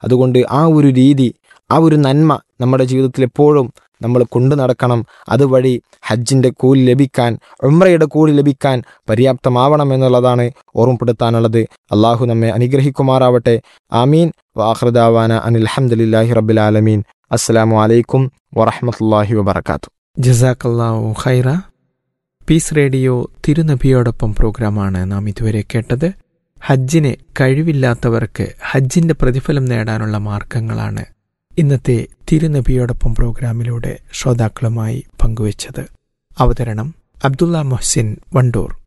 അതുകൊണ്ട് ആ ഒരു രീതി ആ ഒരു നന്മ നമ്മുടെ ജീവിതത്തിൽ എപ്പോഴും നമ്മൾ കൊണ്ടു നടക്കണം അതുവഴി ഹജ്ജിൻ്റെ കൂലി ലഭിക്കാൻ ഉംറയുടെ കൂലി ലഭിക്കാൻ പര്യാപ്തമാവണം എന്നുള്ളതാണ് ഓർമ്മപ്പെടുത്താനുള്ളത് അള്ളാഹു നമ്മെ അനുഗ്രഹിക്കുമാറാവട്ടെ ആമീൻ വാഹൃദാവാന അനിൽ അഹമ്മദില്ലാഹി റബ്ബിൽ ആലമീൻ അസ്സലാമു അലൈക്കും വറഹമത്തല്ലാഹി വബർക്കാത്തു ജസാക്കല്ലാവു ഖൈറ പീസ് റേഡിയോ തിരുനബിയോടൊപ്പം പ്രോഗ്രാമാണ് നാം ഇതുവരെ കേട്ടത് ഹജ്ജിന് കഴിവില്ലാത്തവർക്ക് ഹജ്ജിന്റെ പ്രതിഫലം നേടാനുള്ള മാർഗങ്ങളാണ് ഇന്നത്തെ തിരുനബിയോടൊപ്പം പ്രോഗ്രാമിലൂടെ ശ്രോതാക്കളുമായി പങ്കുവച്ചത് അവതരണം അബ്ദുള്ള മൊഹ്സിൻ വണ്ടൂർ